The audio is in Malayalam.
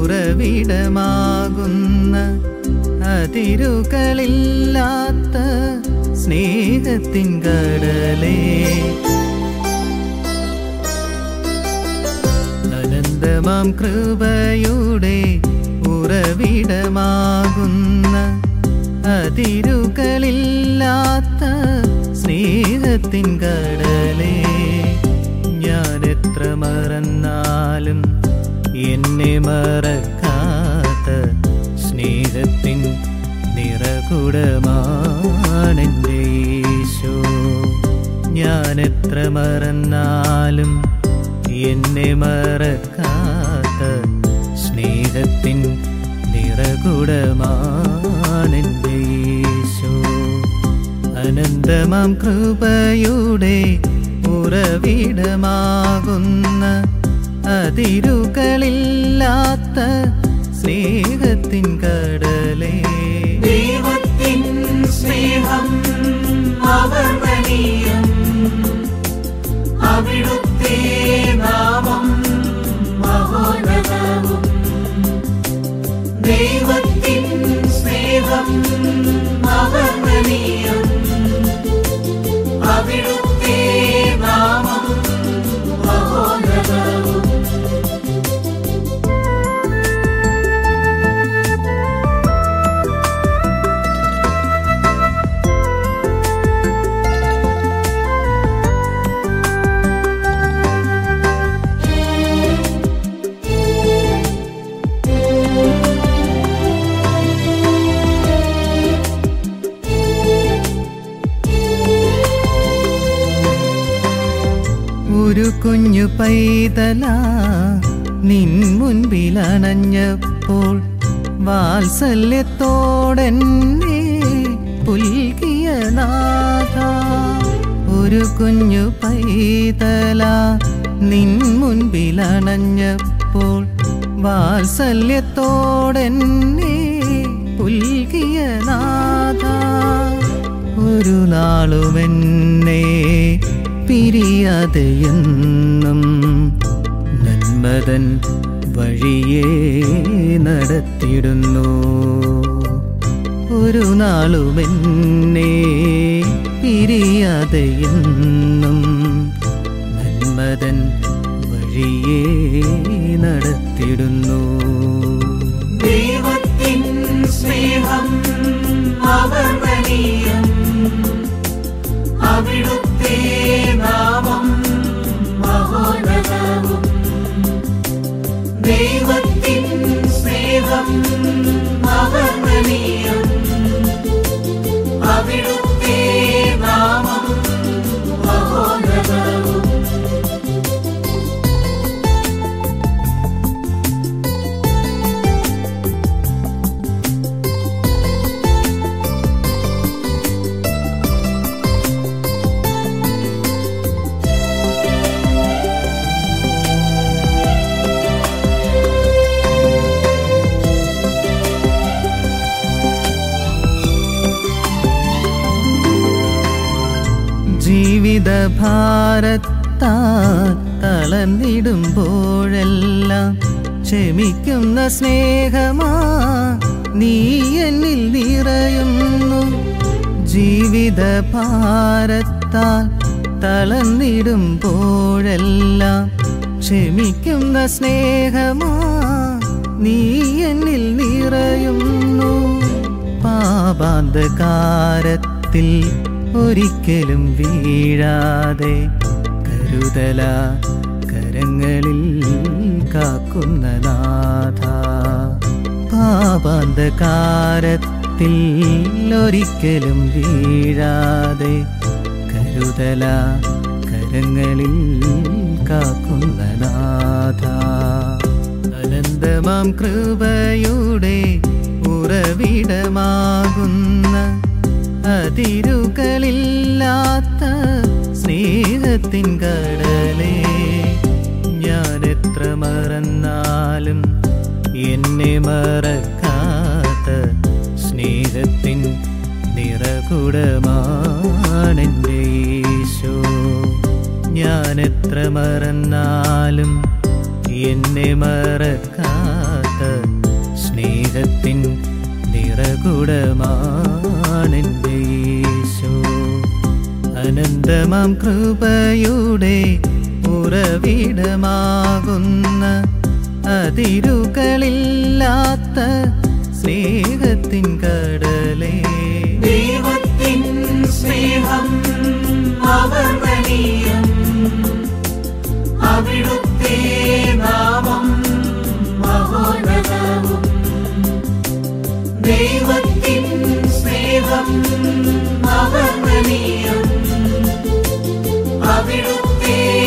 ഉറവിടമാകുന്ന അതിരുകളില്ലാത്ത സ്നേഹത്തിൻ കടലേ അനന്തമാം കൃപയുടെ ഉറവിടമാകുന്ന അതിരുകളില്ലാത്ത സ്നേഹത്തിൻ കടലേ ഞാൻ എത്ര മറന്നാലും എന്നെ മറക്കാത്ത സ്നേഹത്തിൻ നിറകുടമാണെൻ്റെ ഈശോ ഞാൻ എത്ര മറന്നാലും എന്നെ മറക്കാത്ത സ്നേഹത്തിൻ നിറകുടമാണെൻ്റെ ഈശോ അനന്തമാം കൃപയുടെ ഉറവിടമാകുന്ന അതിരുകളില്ലാത്ത സ്നേഹത്തിൻ കടലേ ദൈവത്തിൻ സ്നേഹം അവർണ്ണനീയം അവിടുത്തെ നാമം മഹോന്നതവും ദൈവത്തിൻ സ്നേഹം അവർണ്ണനീയം അവിടുത്തെ നാമം മഹോന്നതവും ഒരു കുഞ്ഞു പൈതല നിൻ മുൻപിലണഞ്ഞപ്പോൾ വാത്സല്യത്തോടെന്നെ പുൽകിയ നാഥ ഒരു കുഞ്ഞു പൈതല നിൻ മുൻപിലണഞ്ഞപ്പോൾ വാത്സല്യത്തോടെന്നെ പുൽകിയ നാഥ ഒരു നാളുമെന്നെ പിരിയാതെയെന്നും നന്മതൻ വഴിയെ നടത്തിടുന്നു ഒരു നാളുമെന്നെ പിരിയാതെയെന്നും നന്മതൻ വഴിയെ നടത്തിടുന്നു ദൈവത്തിൻ സ്നേഹം അവർണ്ണനീയം അവിടുത്തെ നാമം മഹോന്നതവും ദൈവത്തിൻ സ്നേഹം അവർണ്ണനീയം അവിടുത്തെ നാമം മഹോന്നതവും ജീവിത ഭാരത്താൽ തളർന്നിടുമ്പോഴെല്ലാം ക്ഷമിക്കുന്ന സ്നേഹമാ നീ എന്നിൽ നിറയുന്നു ജീവിത ഭാരത്താൽ തളർന്നിടുമ്പോഴെല്ലാം ക്ഷമിക്കുന്ന സ്നേഹമാ നീ എന്നിൽ നിറയുന്നു പാപാന്തകാരത്തിൽ ഒരിക്കലും വീഴാതെ കരുതല കരങ്ങളിൽ കാക്കുന്ന നാഥ പാപാന്തകാരത്തിൽ ഒരിക്കലും വീഴാതെ കരുതല കരങ്ങളിൽ കാക്കുന്ന നാഥ അനന്തമാം കൃപയുടെ ഉറവിടമാകുന്ന അതിരുകളില്ലാത്ത സ്നേഹത്തിൻ കടലേ ഞാൻ എത്ര മറന്നാലും എന്നെ മറക്കാത്ത സ്നേഹത്തിൻ നിറകുടമാണെൻ്റെ ഈശോ ഞാൻ എത്ര മറന്നാലും എന്നെ മറക്കാത്ത സ്നേഹത്തിൻ നിറകുടമാണെൻ്റെ യേശു അനന്തമാം കൃപയുടെ ഉറവിടമാകുന്ന അതിരുകളില്ലാത്ത സ്നേഹത്തിൻ കടലേ ദൈവത്തിൻ സ്നേഹം അവർണ്ണനീയം അവിടുത്തെ നാമം മഹോന്നതവും ദൈവത്തിൻ സ്നേഹം അവർണ്ണനീയം അവിടുത്തെ